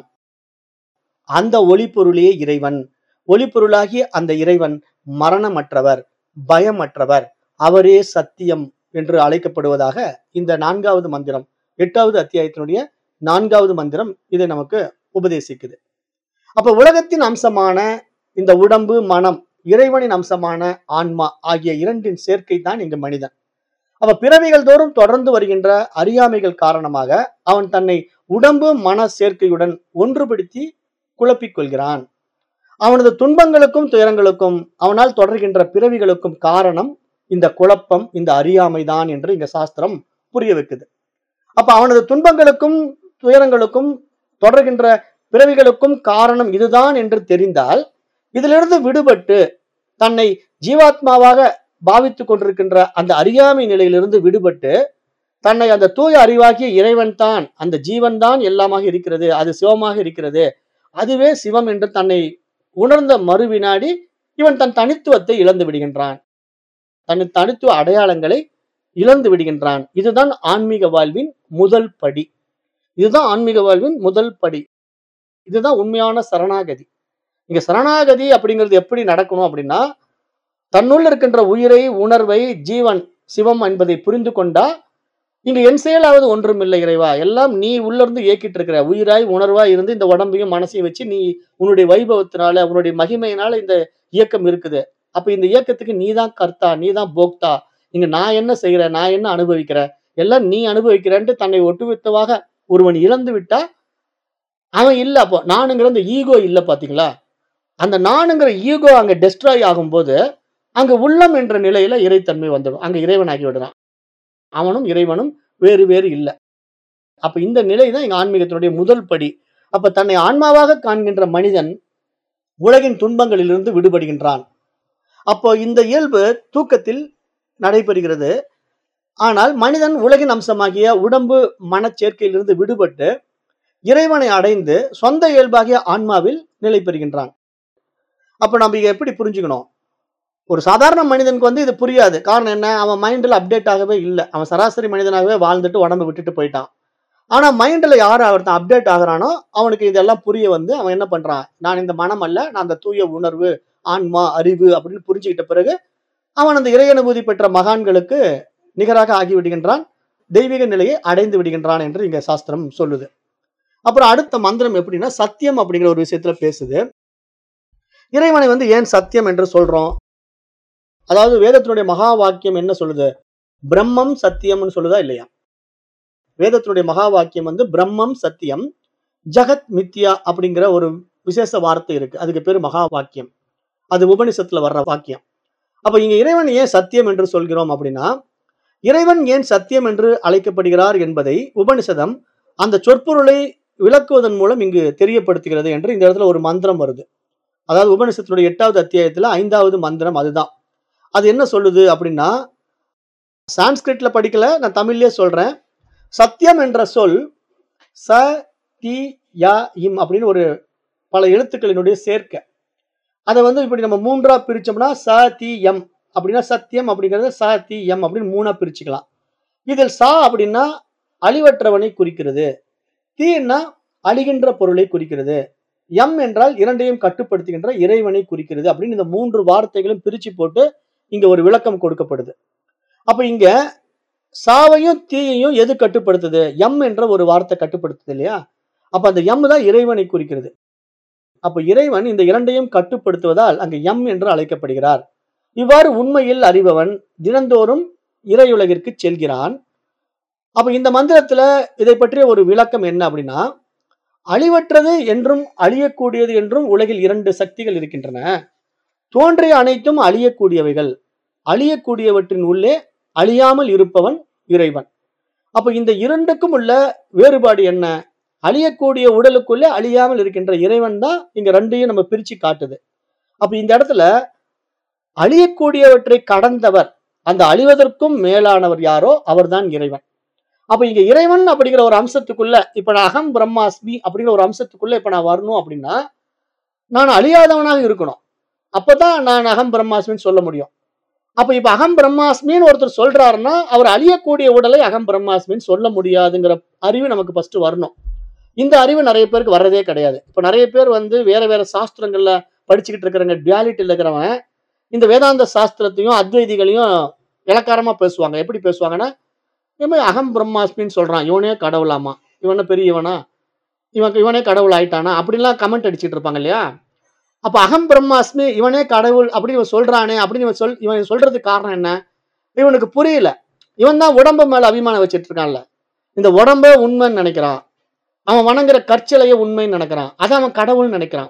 அந்த ஒளி பொருளே இறைவன் ஒளி பொருளாகிய அந்த இறைவன் மரணமற்றவர் பயமற்றவர் அவரே சத்தியம் என்று அழைக்கப்படுவதாக இந்த நான்காவது மந்திரம் எட்டாவது அத்தியாயத்தினுடைய நான்காவது மந்திரம் இதை நமக்கு உபதேசிக்குது அப்ப உலகத்தின் அம்சமான இந்த உடம்பு மனம் இறைவனின் அம்சமான ஆன்மா ஆகிய இரண்டின் சேர்க்கை தான் இங்கு மனிதன் அப்ப பிறவிகள் தோறும் தொடர்ந்து வருகின்ற அறியாமைகள் காரணமாக அவன் தன்னை உடம்பு மன சேர்க்கையுடன் ஒன்றுபடுத்தி குழப்பிக் கொள்கிறான் அவனது துன்பங்களுக்கும் துயரங்களுக்கும் அவனால் தொடர்கின்ற பிறவிகளுக்கும் காரணம் இந்த குழப்பம் இந்த அறியாமைதான் என்று இங்க சாஸ்திரம் புரிய வைக்குது அப்ப அவனது துன்பங்களுக்கும் துயரங்களுக்கும் தொடர்கின்ற பிறவிகளுக்கும் காரணம் இதுதான் என்று தெரிந்தால் இதிலிருந்து விடுபட்டு தன்னை ஜீவாத்மாவாக பாவித்துக் கொண்டிருக்கின்ற அந்த அறியாமை நிலையிலிருந்து விடுபட்டு தன்னை அந்த தூய அறிவாகிய இறைவன் தான் அந்த ஜீவன் தான் எல்லாமாக இருக்கிறது அது சிவமாக இருக்கிறது அதுவே சிவம் என்று தன்னை உணர்ந்த மறுவினாடி இவன் தன் தனித்துவத்தை இழந்து விடுகின்றான் தன் தனித்துவ அடையாளங்களை இழந்து விடுகின்றான் இதுதான் ஆன்மீக வாழ்வின் முதல் படி இதுதான் ஆன்மீக வாழ்வின் முதல் படி இதுதான் உண்மையான சரணாகதி இங்க சரணாகதி அப்படிங்கிறது எப்படி நடக்கணும் அப்படின்னா தன்னுள் இருக்கின்ற உயிரை உணர்வை ஜீவன் சிவம் என்பதை புரிந்து கொண்டா இங்க என் செயலாவது ஒன்றுமில்லை இறைவா எல்லாம் நீ உள்ள இருந்து இயக்கிட்டு இருக்கிற உயிராய் உணர்வாய் இருந்து இந்த உடம்பையும் மனசையும் வச்சு நீ உன்னுடைய வைபவத்தினால உன்னுடைய மகிமையினால இந்த இயக்கம் இருக்குது அப்ப இந்த இயக்கத்துக்கு நீ தான் கர்த்தா நீ தான் போக்தா இங்க நான் என்ன செய்கிறேன் நான் என்ன அனுபவிக்கிறேன் எல்லாம் நீ அனுபவிக்கிறேன்ட்டு தன்னை ஒட்டுவித்தவாக ஒருவன் இழந்து விட்டா அவன் இல்ல அப்போ நானுங்கிற அந்த ஈகோ இல்ல பாத்தீங்களா அந்த நானுங்கிற ஈகோ அங்க டெஸ்ட்ராய் ஆகும்போது அங்க உள்ளம் என்ற நிலையில இறைத்தன்மை வந்துடும் அங்க இறைவனாகி விடுறான் அவனும் இறைவனும் வேறு வேறு இல்லை அப்ப இந்த நிலை தான் எங்க ஆன்மீகத்தினுடைய முதல் படி அப்ப தன்னை ஆன்மாவாக காண்கின்ற மனிதன் உலகின் துன்பங்களிலிருந்து விடுபடுகின்றான் அப்போ இந்த இயல்பு தூக்கத்தில் நடைபெறுகிறது ஆனால் மனிதன் உலகின் அம்சமாகிய உடம்பு மனச்சேர்க்கையிலிருந்து விடுபட்டு இறைவனை அடைந்து சொந்த இயல்பாகிய ஆன்மாவில் நிலை பெறுகின்றான் அப்ப நம்ம இங்க எப்படி புரிஞ்சுக்கணும் ஒரு சாதாரண மனிதனுக்கு வந்து இது புரியாது காரணம் என்ன அவன் மைண்டில் அப்டேட் ஆகவே இல்லை அவன் சராசரி மனிதனாகவே வாழ்ந்துட்டு உடம்பு விட்டுட்டு போயிட்டான் ஆனா மைண்டில் யார் ஒருத்தன் அப்டேட் ஆகுறானோ அவனுக்கு இதெல்லாம் புரிய வந்து அவன் என்ன பண்றான் நான் இந்த மனம் அல்ல நான் அந்த தூய உணர்வு ஆன்மா அறிவு அப்படின்னு புரிஞ்சுக்கிட்ட பிறகு அவன் அந்த இறை அனுபூதி பெற்ற மகான்களுக்கு நிகராக ஆகி விடுகின்றான் தெய்வீக நிலையை அடைந்து விடுகின்றான் என்று இங்க சாஸ்திரம் சொல்லுது அப்புறம் அடுத்த மந்திரம் எப்படின்னா சத்தியம் அப்படிங்கிற ஒரு விஷயத்துல பேசுது இறைவனை வந்து ஏன் சத்தியம் என்று சொல்றோம் அதாவது வேதத்தினுடைய மகா வாக்கியம் என்ன சொல்லுது பிரம்மம் சத்தியம்னு சொல்லுதா இல்லையா வேதத்தினுடைய மகா வாக்கியம் வந்து பிரம்மம் சத்தியம் ஜகத் மித்யா அப்படிங்கிற ஒரு விசேஷ வார்த்தை இருக்கு அதுக்கு பேரு மகா வாக்கியம் அது உபனிஷத்துல வர்ற வாக்கியம் அப்ப இங்க இறைவன் ஏன் சத்தியம் என்று சொல்கிறோம் அப்படின்னா இறைவன் ஏன் சத்தியம் என்று அழைக்கப்படுகிறார் என்பதை உபனிஷதம் அந்த சொற்பொருளை விளக்குவதன் மூலம் இங்கு தெரியப்படுத்துகிறது என்று இந்த இடத்துல ஒரு மந்திரம் வருது அதாவது உபனிஷத்தினுடைய எட்டாவது அத்தியாயத்துல ஐந்தாவது மந்திரம் அதுதான் அது என்ன சொல்லுது அப்படின்னா சான்ஸ்கிரிட்ல படிக்கல நான் தமிழ்லயே சொல்றேன் சத்தியம் என்ற சொல் ச தி யா இம் அப்படின்னு ஒரு பல எழுத்துக்களினுடைய சேர்க்கை அதை வந்து இப்படி நம்ம மூன்றா பிரிச்சோம்னா ச தி எம் அப்படின்னா சத்தியம் அப்படிங்கிறத ச தி எம் அப்படின்னு மூணா பிரிச்சுக்கலாம் இதில் சா அப்படின்னா அழிவற்றவனை குறிக்கிறது தீன்னா அழிகின்ற பொருளை குறிக்கிறது எம் என்றால் இரண்டையும் கட்டுப்படுத்துகின்ற இறைவனை குறிக்கிறது அப்படின்னு இந்த மூன்று வார்த்தைகளும் பிரிச்சு போட்டு இங்க ஒரு விளக்கம் கொடுக்கப்படுது அப்ப இங்க சாவையும் தீயையும் எது கட்டுப்படுத்துது எம் என்ற ஒரு வார்த்தை கட்டுப்படுத்துது இல்லையா அப்ப அந்த எம் தான் இறைவனை குறிக்கிறது அப்ப இறைவன் இந்த இரண்டையும் கட்டுப்படுத்துவதால் அங்கு எம் என்று அழைக்கப்படுகிறார் இவ்வாறு உண்மையில் அறிபவன் தினந்தோறும் இறையுலகிற்கு செல்கிறான் அப்ப இந்த மந்திரத்துல இதை பற்றிய ஒரு விளக்கம் என்ன அப்படின்னா அழிவற்றது என்றும் அழியக்கூடியது என்றும் உலகில் இரண்டு சக்திகள் இருக்கின்றன தோன்றிய அனைத்தும் அழியக்கூடியவைகள் அழியக்கூடியவற்றின் உள்ளே அழியாமல் இருப்பவன் இறைவன் அப்ப இந்த இரண்டுக்கும் உள்ள வேறுபாடு என்ன அழியக்கூடிய உடலுக்குள்ளே அழியாமல் இருக்கின்ற இறைவன் தான் இங்க ரெண்டையும் நம்ம பிரிச்சு காட்டுது அப்ப இந்த இடத்துல அழியக்கூடியவற்றை கடந்தவர் அந்த அழிவதற்கும் மேலானவர் யாரோ அவர்தான் இறைவன் அப்ப இங்க இறைவன் அப்படிங்கிற ஒரு அம்சத்துக்குள்ள இப்ப நான் அகம் பிரம்மாஸ்மி அப்படிங்கிற ஒரு அம்சத்துக்குள்ள இப்ப நான் வரணும் அப்படின்னா நான் அழியாதவனாக இருக்கணும் அப்பதான் நான் அகம் பிரம்மாஸ்மின்னு சொல்ல முடியும் அப்ப இப்ப அகம் பிரம்மாஸ்மின்னு ஒருத்தர் சொல்றாருன்னா அவர் அழியக்கூடிய உடலை அகம் பிரம்மாஸ்மின்னு சொல்ல முடியாதுங்கிற அறிவு நமக்கு ஃபர்ஸ்ட் வரணும் இந்த அறிவு நிறைய பேருக்கு வர்றதே கிடையாது இப்ப நிறைய பேர் வந்து வேற வேற சாஸ்திரங்கள்ல படிச்சுக்கிட்டு இருக்கிறவங்க டியாலிட்டியில் இருக்கிறவன் இந்த வேதாந்த சாஸ்திரத்தையும் அத்வைதிகளையும் இலக்காரமா பேசுவாங்க எப்படி பேசுவாங்கன்னா இவன் அகம் பிரம்மாஸ்மின்னு சொல்றான் இவனே கடவுளாமா இவனை பெரியவனா இவன் இவனே கடவுள் ஆயிட்டானா அப்படின்லாம் கமெண்ட் அடிச்சிட்டு இருப்பாங்க இல்லையா அப்ப அகம் பிரம்மாஸ்மி இவனே கடவுள் அப்படின்னு இவன் சொல்றானே அப்படின்னு இவன் சொல் இவன் சொல்றதுக்கு காரணம் என்ன இவனுக்கு புரியல இவன் தான் உடம்ப மேல அபிமானம் வச்சிட்டு இருக்கான்ல இந்த உடம்பே உண்மைன்னு நினைக்கிறான் அவன் வணங்குற கற்சிலைய உண்மைன்னு நினைக்கிறான் அதை அவன் கடவுள்னு நினைக்கிறான்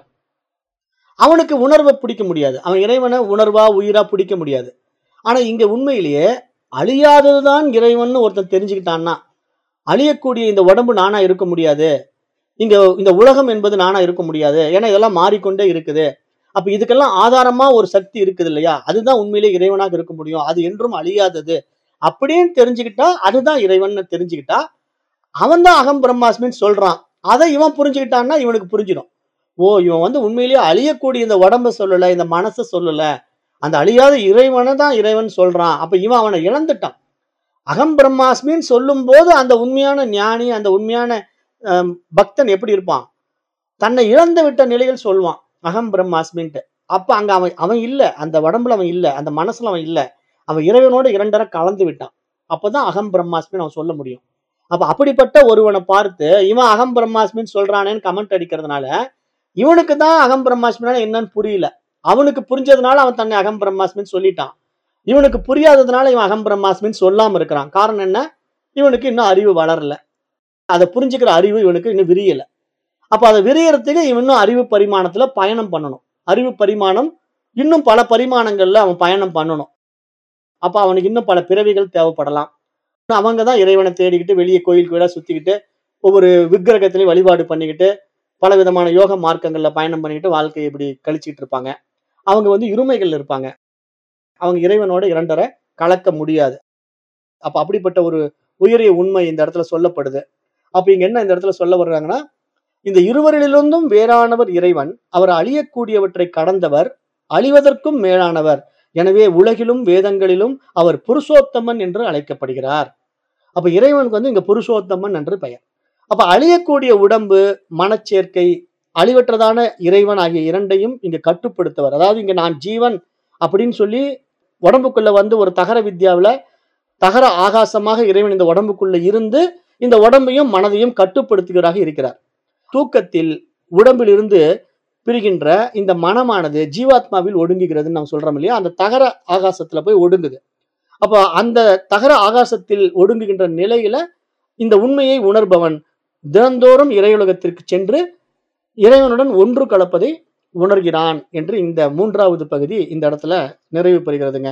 அவனுக்கு உணர்வை பிடிக்க முடியாது அவன் இறைவனை உணர்வா உயிரா பிடிக்க முடியாது ஆனா இங்க உண்மையிலேயே அழியாததுதான் இறைவன் ஒருத்தன் தெரிஞ்சுக்கிட்டான்னா அழியக்கூடிய இந்த உடம்பு நானா இருக்க முடியாது இங்க இந்த உலகம் என்பது நானா இருக்க முடியாது ஏன்னா இதெல்லாம் மாறிக்கொண்டே இருக்குது அப்ப இதுக்கெல்லாம் ஆதாரமா ஒரு சக்தி இருக்குது இல்லையா அதுதான் உண்மையிலே இறைவனாக இருக்க முடியும் அது என்றும் அழியாதது அப்படின்னு தெரிஞ்சுக்கிட்டா அதுதான் இறைவன் தெரிஞ்சுக்கிட்டா அவன் தான் அகம் பிரம்மாஸ்மின்னு சொல்றான் அதை இவன் புரிஞ்சுக்கிட்டான்னா இவனுக்கு புரிஞ்சிடும் ஓ இவன் வந்து உண்மையிலேயே அழியக்கூடிய இந்த உடம்ப சொல்லல இந்த மனசை சொல்லல அந்த அழியாத இறைவனை தான் இறைவன் சொல்றான் அப்ப இவன் அவனை இழந்துட்டான் அகம் பிரம்மாஸ்மின்னு சொல்லும் போது அந்த உண்மையான ஞானி அந்த உண்மையான அஹ், பக்தன் எப்படி இருப்பான் தன்னை இழந்து விட்ட நிலையில் சொல்வான் அகம் பிரம்மாஸ்மின்ட்டு அப்ப அங்க அவன் அவன் இல்ல அந்த உடம்புல அவன் இல்ல அந்த மனசுல அவன் இல்ல அவன் இறைவனோட இரண்டரை கலந்து விட்டான் அப்பதான் அகம் பிரம்மாஸ்மின்னு அவன் சொல்ல முடியும் அப்ப அப்படிப்பட்ட ஒருவனை பார்த்து இவன் அகம் பிரம்மாஸ்மின்னு சொல்றானேன்னு கமெண்ட் அடிக்கிறதுனால இவனுக்கு தான் அகம் பிரம்மாஸ்மினா என்னன்னு புரியல அவனுக்கு புரிஞ்சதுனால அவன் தன்னை அகம் பிரம்மாஸ்மின்னு சொல்லிட்டான் இவனுக்கு புரியாததுனால இவன் அகம் பிரம்மாஸ்மின்னு சொல்லாம இருக்கிறான் காரணம் என்ன இவனுக்கு இன்னும் அறிவு வளரல அதை புரிஞ்சுக்கிற அறிவு இவனுக்கு இன்னும் விரியல அப்ப அதை விரியறதுக்கு இவன் இன்னும் அறிவு பரிமாணத்துல பயணம் பண்ணணும் அறிவு பரிமாணம் இன்னும் பல பரிமாணங்கள்ல அவன் பயணம் பண்ணணும் அப்ப அவனுக்கு இன்னும் பல பிறவிகள் தேவைப்படலாம் அவங்க தான் இறைவனை தேடிக்கிட்டு வெளியே கோயில் கோயிலா சுத்திக்கிட்டு ஒவ்வொரு விக்கிரகத்திலையும் வழிபாடு பண்ணிக்கிட்டு பல விதமான யோக மார்க்கங்கள்ல பயணம் பண்ணிக்கிட்டு வாழ்க்கையை இப்படி கழிச்சிட்டு இருப்பாங்க அவங்க வந்து இருமைகள் இருப்பாங்க அவங்க இறைவனோட இரண்டரை கலக்க முடியாது அப்ப அப்படிப்பட்ட ஒரு உயரிய உண்மை இந்த இடத்துல சொல்லப்படுது அப்ப இங்க என்ன இந்த இடத்துல சொல்ல வர்றாங்கன்னா இந்த இருவரிலிருந்தும் வேறானவர் இறைவன் அவர் அழியக்கூடியவற்றை கடந்தவர் அழிவதற்கும் மேலானவர் எனவே உலகிலும் வேதங்களிலும் அவர் புருஷோத்தமன் என்று அழைக்கப்படுகிறார் அப்ப இறைவனுக்கு வந்து இங்க புருஷோத்தமன் என்று பெயர் அப்ப அழியக்கூடிய உடம்பு மனச்சேர்க்கை அழிவற்றதான இறைவன் ஆகிய இரண்டையும் இங்க கட்டுப்படுத்தவர் அதாவது இங்க நான் ஜீவன் அப்படின்னு சொல்லி உடம்புக்குள்ள வந்து ஒரு தகர வித்யாவுல தகர ஆகாசமாக இறைவன் இந்த உடம்புக்குள்ள இருந்து இந்த உடம்பையும் மனதையும் கட்டுப்படுத்துகிறாக இருக்கிறார் தூக்கத்தில் உடம்பிலிருந்து பிரிகின்ற இந்த மனமானது ஜீவாத்மாவில் ஒடுங்குகிறதுன்னு நம்ம சொல்றோம் இல்லையா அந்த தகர ஆகாசத்துல போய் ஒடுங்குது அப்போ அந்த தகர ஆகாசத்தில் ஒடுங்குகின்ற நிலையில இந்த உண்மையை உணர்பவன் தினந்தோறும் இறையுலகத்திற்கு சென்று இறைவனுடன் ஒன்று கலப்பதை உணர்கிறான் என்று இந்த மூன்றாவது பகுதி இந்த இடத்துல நிறைவு பெறுகிறதுங்க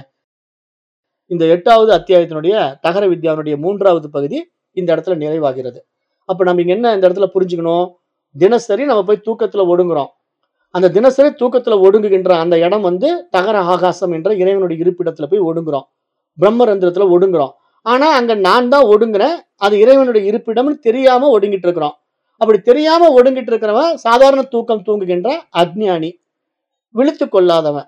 இந்த எட்டாவது அத்தியாயத்தினுடைய தகர வித்யாவினுடைய மூன்றாவது பகுதி இந்த இடத்துல நிறைவாகிறது அப்ப நம்ம இங்க என்ன இந்த இடத்துல புரிஞ்சுக்கணும் தினசரி நம்ம போய் தூக்கத்துல ஒடுங்குறோம் அந்த தினசரி தூக்கத்துல ஒடுங்குகின்ற அந்த இடம் வந்து தகர ஆகாசம் என்ற இறைவனுடைய இருப்பிடத்துல போய் ஒடுங்குறோம் பிரம்மரந்திரத்துல ஒடுங்குறோம் ஆனா அங்க நான் தான் ஒடுங்குறேன் அது இறைவனுடைய இருப்பிடம்னு தெரியாம ஒடுங்கிட்டு இருக்கிறோம் அப்படி தெரியாம ஒடுங்கிட்டு இருக்கிறவன் சாதாரண தூக்கம் தூங்குகின்ற அஜ்ஞானி விழித்து கொள்ளாதவன்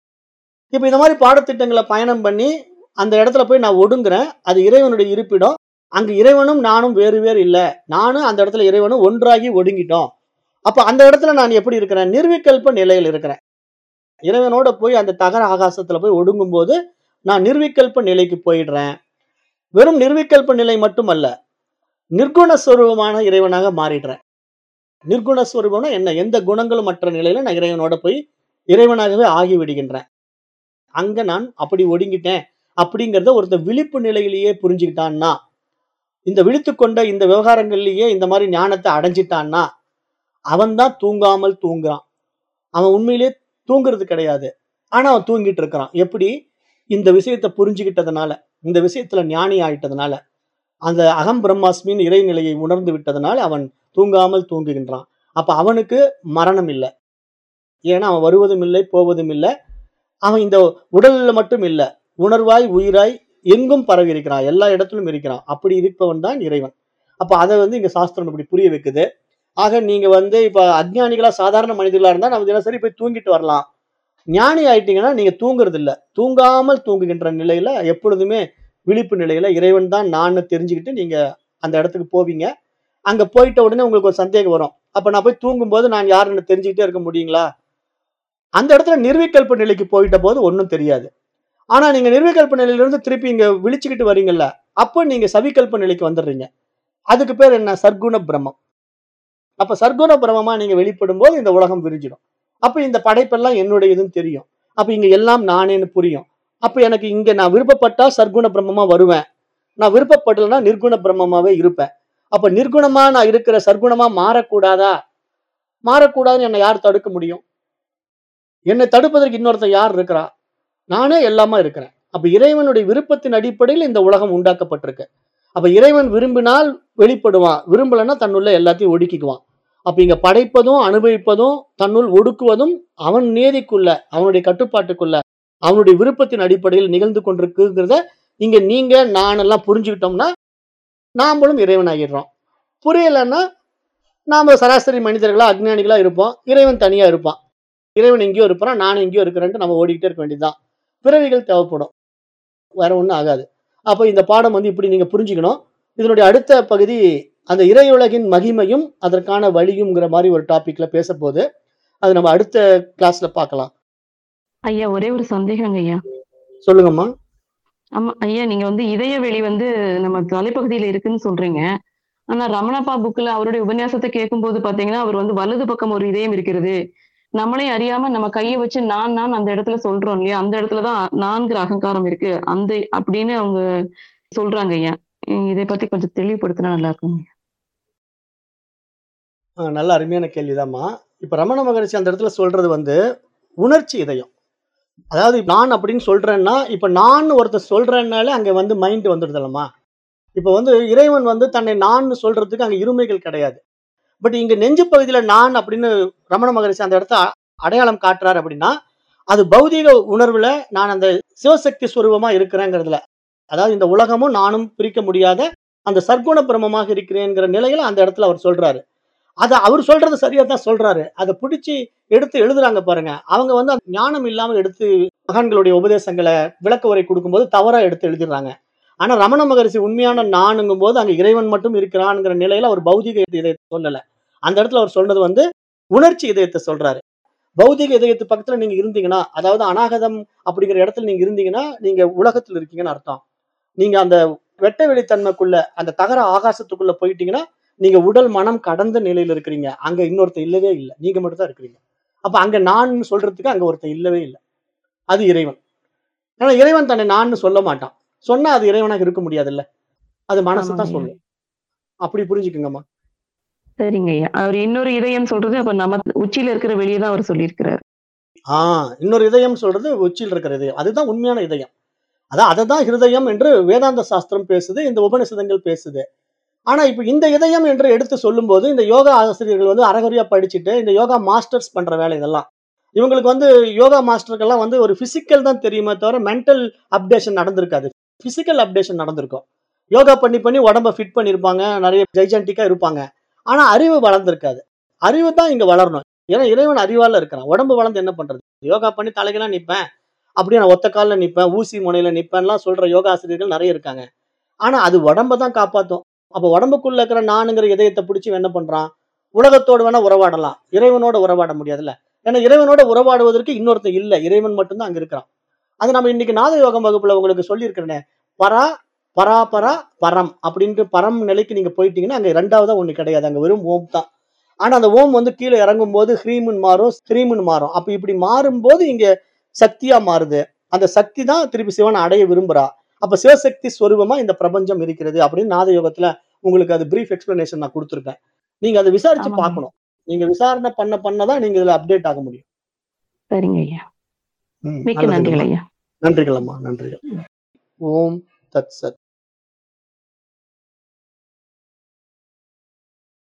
இப்ப இந்த மாதிரி பாடத்திட்டங்களை பயணம் பண்ணி அந்த இடத்துல போய் நான் ஒடுங்குறேன் அது இறைவனுடைய இருப்பிடம் அங்க இறைவனும் நானும் வேறு வேறு இல்ல நானும் அந்த இடத்துல இறைவனும் ஒன்றாகி ஒடுங்கிட்டோம் அப்ப அந்த இடத்துல நான் எப்படி இருக்கிறேன் நிர்விகல்ப நிலையில் இருக்கிறேன் இறைவனோட போய் அந்த தகர ஆகாசத்துல போய் ஒடுங்கும் போது நான் நிர்விகல்ப நிலைக்கு போயிடுறேன் வெறும் நிர்விகல்ப நிலை மட்டுமல்ல நிர்குணஸ்வரூபமான இறைவனாக மாறிடுறேன் நிர்குணஸ்வரூபம்னா என்ன எந்த குணங்களும் மற்ற நிலையில நான் இறைவனோட போய் இறைவனாகவே ஆகி விடுகின்றேன் அங்க நான் அப்படி ஒடுங்கிட்டேன் அப்படிங்கிறத ஒருத்தர் விழிப்பு நிலையிலேயே புரிஞ்சுக்கிட்டான்னா இந்த விழித்து கொண்ட இந்த விவகாரங்கள்லயே இந்த மாதிரி ஞானத்தை அடைஞ்சிட்டான்னா அவன் தான் தூங்காமல் தூங்குறான் அவன் உண்மையிலேயே தூங்குறது கிடையாது ஆனா அவன் தூங்கிட்டு இருக்கிறான் எப்படி இந்த விஷயத்தை புரிஞ்சுக்கிட்டதுனால இந்த விஷயத்துல ஞானி ஆயிட்டதுனால அந்த அகம் பிரம்மாஸ்மின் இறைநிலையை உணர்ந்து விட்டதனால அவன் தூங்காமல் தூங்குகின்றான் அப்ப அவனுக்கு மரணம் இல்லை ஏன்னா அவன் வருவதும் இல்லை போவதும் இல்லை அவன் இந்த உடல்ல மட்டும் இல்லை உணர்வாய் உயிராய் எங்கும் பரவி இருக்கிறான் எல்லா இடத்திலும் இருக்கிறான் அப்படி இருப்பவன் தான் இறைவன் அப்ப அதை வந்து இங்க சாஸ்திரம் இப்படி புரிய வைக்குது ஆக நீங்க வந்து இப்ப அஜ்ஞானிகளா சாதாரண மனிதர்களா இருந்தா நம்ம தினசரி போய் தூங்கிட்டு வரலாம் ஞானி ஆயிட்டீங்கன்னா நீங்க தூங்குறது இல்ல தூங்காமல் தூங்குகின்ற நிலையில எப்பொழுதுமே விழிப்பு நிலையில இறைவன் தான் நான் தெரிஞ்சுக்கிட்டு நீங்க அந்த இடத்துக்கு போவீங்க அங்க போயிட்ட உடனே உங்களுக்கு ஒரு சந்தேகம் வரும் அப்ப நான் போய் தூங்கும்போது நான் யாருன்னு தெரிஞ்சுக்கிட்டே இருக்க முடியுங்களா அந்த இடத்துல நிர்விகல்ப நிலைக்கு போயிட்ட போது ஒன்றும் தெரியாது ஆனா நீங்க நிர்விகல்ப நிலையிலிருந்து திருப்பி இங்க விழிச்சுக்கிட்டு வரீங்கல்ல அப்போ நீங்க சவிகல்ப நிலைக்கு வந்துடுறீங்க அதுக்கு பேர் என்ன சர்க்குண பிரம்மம் அப்ப சர்க்குண பிரம்மமா நீங்க வெளிப்படும் போது இந்த உலகம் விரிஞ்சிடும் அப்ப இந்த படைப்பெல்லாம் என்னுடையதுன்னு தெரியும் அப்ப இங்க எல்லாம் நானேன்னு புரியும் அப்ப எனக்கு இங்க நான் விருப்பப்பட்டா சர்க்குண பிரம்மமா வருவேன் நான் விருப்பப்படலைன்னா நிர்குண பிரம்மமாவே இருப்பேன் அப்ப நிர்குணமா நான் இருக்கிற சர்க்குணமா மாறக்கூடாதா மாறக்கூடாதுன்னு என்னை யார் தடுக்க முடியும் என்னை தடுப்பதற்கு இன்னொருத்தன் யார் இருக்கிறா நானே எல்லாமா இருக்கிறேன் அப்ப இறைவனுடைய விருப்பத்தின் அடிப்படையில் இந்த உலகம் உண்டாக்கப்பட்டிருக்கு அப்ப இறைவன் விரும்பினால் வெளிப்படுவான் விரும்பலைன்னா தன்னுள்ள எல்லாத்தையும் ஒடுக்கிக்குவான் அப்ப இங்க படைப்பதும் அனுபவிப்பதும் தன்னுள் ஒடுக்குவதும் அவன் நேதிக்குள்ள அவனுடைய கட்டுப்பாட்டுக்குள்ள அவனுடைய விருப்பத்தின் அடிப்படையில் நிகழ்ந்து கொண்டிருக்குங்கிறத இங்க நீங்க நான் எல்லாம் புரிஞ்சுக்கிட்டோம்னா நாமளும் இறைவன் ஆகிடுறோம் புரியலைன்னா நாம சராசரி மனிதர்களா அஜ்ஞானிகளா இருப்போம் இறைவன் தனியா இருப்பான் இறைவன் எங்கேயோ இருப்பான் நானும் எங்கேயோ இருக்கிறேன்ட்டு நம்ம ஓடிக்கிட்டே இருக்க வேண்டியதுதான் பிறவிகள் தேவைப்படும் வேற ஒன்றும் ஆகாது அப்போ இந்த பாடம் வந்து இப்படி நீங்க புரிஞ்சுக்கணும் இதனுடைய அடுத்த பகுதி அந்த இறையுலகின் மகிமையும் அதற்கான வழியும்ங்கிற மாதிரி ஒரு டாபிக்ல பேச போகுது அது நம்ம அடுத்த கிளாஸ்ல பார்க்கலாம் ஐயா ஒரே ஒரு சந்தேகங்க ஐயா சொல்லுங்கம்மா ஆமா ஐயா நீங்க வந்து இதய வெளி வந்து நம்ம தலைப்பகுதியில இருக்குன்னு சொல்றீங்க ஆனா ரமணப்பா புக்ல அவருடைய உபன்யாசத்தை கேட்கும்போது பாத்தீங்கன்னா அவர் வந்து வலது பக்கம் ஒரு இதயம் இருக்கிறது நம்மளே அறியாம நம்ம கையை வச்சு நான் நான் அந்த இடத்துல சொல்றோம் இல்லையா அந்த இடத்துலதான் நான்கிற அகங்காரம் இருக்கு அந்த அப்படின்னு அவங்க சொல்றாங்க ஐயா இதை பத்தி கொஞ்சம் தெளிவுபடுத்தினா நல்லா இருக்கும் ஆ, நல்ல அருமையான கேள்விதாம்மா இப்ப ரமண மகரிஷி அந்த இடத்துல சொல்றது வந்து உணர்ச்சி இதயம் அதாவது நான் அப்படின்னு சொல்றேன்னா இப்ப நான் ஒருத்தர் சொல்றேன்னாலே அங்க வந்து மைண்ட் வந்துடுதல்லம்மா இப்ப வந்து இறைவன் வந்து தன்னை நான் சொல்றதுக்கு அங்க இருமைகள் கிடையாது பட் இங்க நெஞ்சு பகுதியில நான் அப்படின்னு ரமண மகரிஷி அந்த இடத்த அ- அடையாளம் காட்டுறாரு அப்படின்னா அது பௌதீக உணர்வுல நான் அந்த சிவசக்தி ஸ்வரூபமா இருக்கிறேங்கிறதுல அதாவது இந்த உலகமும் நானும் பிரிக்க முடியாத அந்த சர்க்குண பிரமமாக இருக்கிறேங்கிற நிலையில அந்த இடத்துல அவர் சொல்றாரு அதை அவர் சொல்றது சரியா தான் சொல்றாரு அதை பிடிச்சி எடுத்து எழுதுறாங்க பாருங்க அவங்க வந்து அந்த ஞானம் இல்லாம எடுத்து மகான்களுடைய உபதேசங்களை விளக்க உரை கொடுக்கும்போது தவறா எடுத்து எழுதிடுறாங்க ஆனா ரமண மகரிஷி உண்மையான நானுங்கும் போது அங்க இறைவன் மட்டும் இருக்கிறான்ங்கிற நிலையில அவர் பௌதிக இதயத்தை சொல்லல அந்த இடத்துல அவர் சொன்னது வந்து உணர்ச்சி இதயத்தை சொல்றாரு பௌதிக இதயத்து பக்கத்துல நீங்க இருந்தீங்கன்னா அதாவது அநாகதம் அப்படிங்கிற இடத்துல நீங்க இருந்தீங்கன்னா நீங்க உலகத்துல இருக்கீங்கன்னு அர்த்தம் நீங்க அந்த வெட்ட வெளித்தன்மைக்குள்ள அந்த தகர ஆகாசத்துக்குள்ள போயிட்டீங்கன்னா நீங்க உடல் மனம் கடந்த நிலையில இருக்கிறீங்க அங்க இன்னொருத்தர் இல்லவே இல்லை நீங்க மட்டும் தான் இருக்கிறீங்க அப்ப அங்க நான் சொல்றதுக்கு அங்க ஒருத்தர் இல்லவே இல்லை அது இறைவன் ஏன்னா இறைவன் தன்னை நான் சொல்ல மாட்டான் சொன்னா அது இறைவனாக இருக்க முடியாதுல்ல அது மனசு தான் ஆமாங்க. சொல்லும் அப்படி புரிஞ்சுக்குங்கம்மா சரிங்க ஐயா அவர் இன்னொரு இதயம் சொல்றது அப்ப நம்ம உச்சியில இருக்கிற வெளியே தான் அவர் சொல்லியிருக்கிறார் ஆ இன்னொரு இதயம் சொல்றது உச்சியில் இருக்கிற இதயம் அதுதான் உண்மையான இதயம் அதான் அதை தான் ஹிருதயம் என்று வேதாந்த சாஸ்திரம் பேசுது இந்த உபனிஷதங்கள் பேசுது ஆனா இப்ப இந்த இதயம் என்று எடுத்து சொல்லும்போது இந்த யோகா ஆசிரியர்கள் வந்து அறகுறையா படிச்சுட்டு இந்த யோகா மாஸ்டர்ஸ் பண்ற வேலை இதெல்லாம் இவங்களுக்கு வந்து யோகா மாஸ்டருக்கெல்லாம் வந்து ஒரு பிசிக்கல் தான் தெரியுமே தவிர மென்டல் அப்டேஷன் நடந்திருக்காது பிசிக்கல் அப்டேஷன் நடந்திருக்கும் யோகா பண்ணி பண்ணி உடம்ப ஃபிட் பண்ணியிருப்பாங்க நிறைய ஜெய்ஜான்டிக்கா இருப்பாங்க ஆனா அறிவு வளர்ந்திருக்காது அறிவு தான் இங்க வளரணும் ஏன்னா இறைவன் அறிவால இருக்கிறான் உடம்பு வளர்ந்து என்ன பண்றது யோகா பண்ணி தலைகெல்லாம் நிப்பேன் அப்படியே நான் ஒத்த காலில் நிப்பேன் ஊசி முனையில நிப்பேன்லாம் சொல்ற யோகா ஆசிரியர்கள் நிறைய இருக்காங்க ஆனா அது உடம்ப தான் காப்பாத்தும் அப்ப உடம்புக்குள்ள இருக்கிற நானுங்கிற இதயத்தை பிடிச்சி இவன் என்ன பண்றான் உலகத்தோடு வேணா உறவாடலாம் இறைவனோட உறவாட முடியாதுல்ல ஏன்னா இறைவனோட உறவாடுவதற்கு இன்னொருத்தன் இல்ல இறைவன் மட்டும்தான் அங்க இருக்கிறான் அது நம்ம இன்னைக்கு நாத யோகம் வகுப்புல உங்களுக்கு சொல்லியிருக்கிறேனே பரா பரா பரா பரம் அப்படின்ட்டு பரம் நிலைக்கு நீங்க போயிட்டீங்கன்னா அங்க ரெண்டாவதா ஒண்ணு கிடையாது அங்க வெறும் ஓம் தான் ஆனா அந்த ஓம் வந்து கீழே இறங்கும் போது ஹ்ரீமுன்னு மாறும் ஸ்ரீமுன்னு மாறும் அப்ப இப்படி மாறும்போது இங்க சக்தியா மாறுது அந்த சக்தி தான் திருப்பி சிவனை அடைய விரும்புறா அப்ப சிவசக்தி ஸ்வரூபமா இந்த பிரபஞ்சம் இருக்கிறது அப்படின்னு நாத யோகத்துல உங்களுக்கு அது பிரீஃப் எக்ஸ்பிளனேஷன் நான் கொடுத்துருக்கேன் நீங்க அதை விசாரிச்சு ஆமாங்க. பார்க்கணும் நீங்க விசாரணை பண்ண பண்ணதான் நீங்க இதுல அப்டேட் ஆக முடியும் சரிங்க ஐயா ம், மிக்க நல்லதுங்கம்மா. நன்றிகள் ஐயா நன்றிகள் அம்மா நன்றிகள் ஓம் தத் சத்